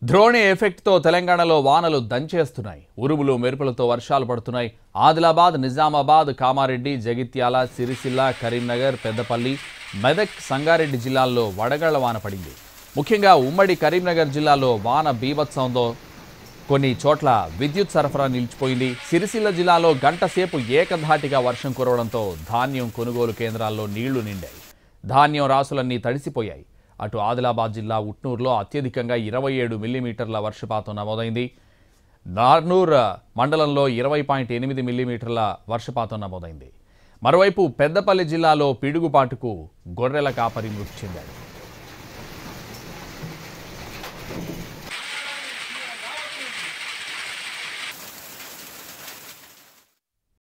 ద్రోణి ఎఫెక్ట్తో తెలంగాణలో వానలు దంచేస్తున్నాయి ఉరుములు మెరుపులతో వర్షాలు పడుతున్నాయి ఆదిలాబాద్ నిజామాబాద్ కామారెడ్డి జగిత్యాల సిరిసిల్ల కరీంనగర్ పెద్దపల్లి మెదక్ సంగారెడ్డి జిల్లాల్లో వడగళ్ల వాన పడింది ముఖ్యంగా ఉమ్మడి కరీంనగర్ జిల్లాలో వాన బీభత్సంతో కొన్ని చోట్ల విద్యుత్ సరఫరా నిలిచిపోయింది సిరిసిల్ల జిల్లాలో గంట సేపు ఏకధాటిగా వర్షం కురవడంతో ధాన్యం కొనుగోలు కేంద్రాల్లో నీళ్లు నిండాయి ధాన్యం రాసులన్నీ తడిసిపోయాయి అటు ఆదిలాబాద్ జిల్లా ఉట్నూరులో అత్యధికంగా ఇరవై ఏడు మిల్లీమీటర్ల వర్షపాతం నమోదైంది నార్నూర్ మండలంలో ఇరవై పాయింట్ ఎనిమిది మిల్లీమీటర్ల వర్షపాతం నమోదైంది మరోవైపు పెద్దపల్లి జిల్లాలో పిడుగుపాటుకు గొర్రెల కాపరి మృతి చెందాడు